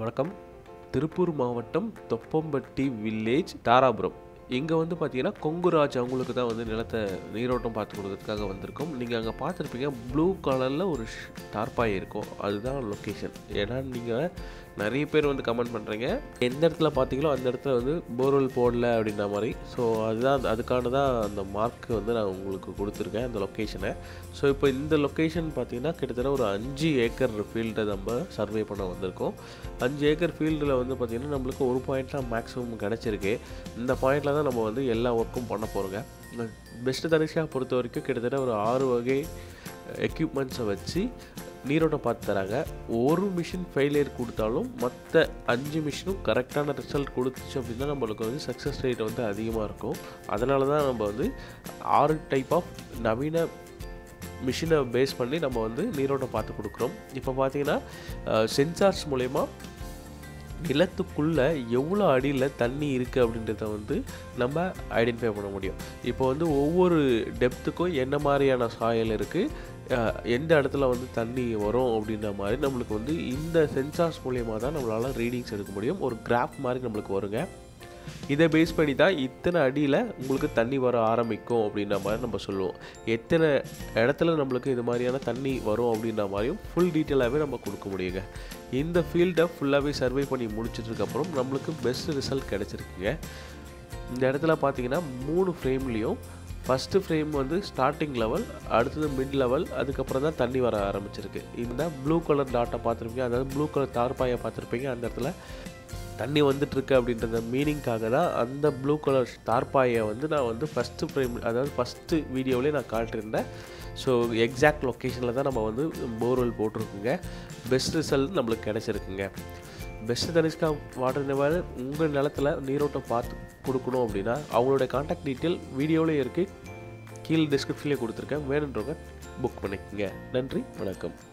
வணக்கம் திருப்பூர் மாவட்டம் தொப்பம்பட்டி வில்லேஜ் தாராபுரம் இங்கே வந்து பார்த்தீங்கன்னா கொங்குராஜ் அவங்களுக்கு தான் வந்து நிலத்தை நீரோட்டம் பார்த்து கொடுக்கறதுக்காக வந்திருக்கோம் நீங்கள் அங்கே பார்த்துருப்பீங்க ப்ளூ கலரில் ஒரு ஷ்- டார்பாய் இருக்கும் அதுதான் லொக்கேஷன் ஏன்னா நீங்கள் நிறைய பேர் வந்து கமெண்ட் பண்ணுறீங்க எந்த இடத்துல பார்த்தீங்களோ அந்த இடத்துல வந்து போர்வெல் போடல அப்படின்ற மாதிரி ஸோ அதுதான் அதுக்கான தான் அந்த மார்க் வந்து நான் உங்களுக்கு கொடுத்துருக்கேன் அந்த லொக்கேஷனை ஸோ இப்போ இந்த லொக்கேஷன் பார்த்தீங்கன்னா கிட்டத்தட்ட ஒரு அஞ்சு ஏக்கர் ஃபீல்டை நம்ம சர்வே பண்ண வந்திருக்கோம் அஞ்சு ஏக்கர் ஃபீல்டில் வந்து பார்த்திங்கன்னா நம்மளுக்கு ஒரு பாயிண்ட் தான் மேக்ஸிமம் கிடச்சிருக்கு இந்த பாயிண்டில் தான் நம்ம வந்து எல்லா ஒர்க்கும் பண்ண போகிறோங்க பெஸ்ட்டு தனிஷா பொறுத்த வரைக்கும் கிட்டத்தட்ட ஒரு ஆறு வகை எக்யூப்மெண்ட்ஸை வச்சு நீரோட்டம் பார்த்து தராங்க ஒரு மிஷின் ஃபெயிலியர் கொடுத்தாலும் மற்ற அஞ்சு மிஷினும் கரெக்டான ரிசல்ட் கொடுத்துச்சு அப்படின்னா நம்மளுக்கு வந்து சக்ஸஸ் ரேட் வந்து அதிகமாக இருக்கும் அதனால தான் நம்ம வந்து ஆறு டைப் ஆஃப் நவீன மிஷினை பேஸ் பண்ணி நம்ம வந்து நீரோட்டம் பார்த்து கொடுக்குறோம் இப்போ பார்த்தீங்கன்னா சென்சார்ஸ் மூலயமா நிலத்துக்குள்ளே எவ்வளோ அடியில் தண்ணி இருக்குது அப்படின்றத வந்து நம்ம ஐடென்டிஃபை பண்ண முடியும் இப்போ வந்து ஒவ்வொரு டெப்த்துக்கும் என்ன மாதிரியான சாயல் இருக்குது எந்த இடத்துல வந்து தண்ணி வரும் அப்படின்ற மாதிரி நம்மளுக்கு வந்து இந்த சென்சார்ஸ் மூலியமாக தான் நம்மளால் ரீடிங்ஸ் எடுக்க முடியும் ஒரு கிராஃப் மாதிரி நம்மளுக்கு வருங்க இதை பேஸ் பண்ணி தான் இத்தனை அடியில் உங்களுக்கு தண்ணி வர ஆரம்பிக்கும் அப்படின்ற மாதிரி நம்ம சொல்லுவோம் எத்தனை இடத்துல நம்மளுக்கு இது மாதிரியான தண்ணி வரும் அப்படின்ற மாதிரியும் ஃபுல் டீட்டெயிலாகவே நம்ம கொடுக்க முடியுங்க இந்த ஃபீல்டை ஃபுல்லாகவே சர்வே பண்ணி முடிச்சதுக்கப்புறம் நம்மளுக்கு பெஸ்ட் ரிசல்ட் கிடச்சிருக்குங்க இந்த இடத்துல பார்த்தீங்கன்னா மூணு ஃப்ரேம்லேயும் ஃபஸ்ட்டு ஃப்ரேம் வந்து ஸ்டார்டிங் லெவல் அடுத்தது மிட் லெவல் அதுக்கப்புறம் தான் தண்ணி வர ஆரம்பிச்சிருக்கு இந்த ப்ளூ கலர் டாட்டை பார்த்துருப்பீங்க அதாவது ப்ளூ கலர் தார்பாயை பார்த்துருப்பீங்க அந்த இடத்துல தண்ணி வந்துட்டுருக்கு அப்படின்றத மீனிங்காக தான் அந்த ப்ளூ கலர் தார்பாயை வந்து நான் வந்து ஃபஸ்ட்டு ஃப்ரேம் அதாவது ஃபஸ்ட்டு வீடியோவிலே நான் காட்டியிருந்தேன் ஸோ எக்ஸாக்ட் லொக்கேஷனில் தான் நம்ம வந்து போர்வெல் போட்டிருக்குங்க பெஸ்ட் ரிசல்ட் நம்மளுக்கு கிடச்சிருக்குங்க பெஸ்ட் தனிஷ்கா வாட்டர் நிவால் உங்கள் நிலத்தில் நீரோட்டம் பார்த்து கொடுக்கணும் அப்படின்னா அவங்களோட காண்டாக்ட் டீட்டெயில் வீடியோவிலே இருக்குது கீழே டிஸ்கிரிப்ஷன்லேயே கொடுத்துருக்கேன் வேணுன்றவங்க புக் பண்ணிக்கோங்க நன்றி வணக்கம்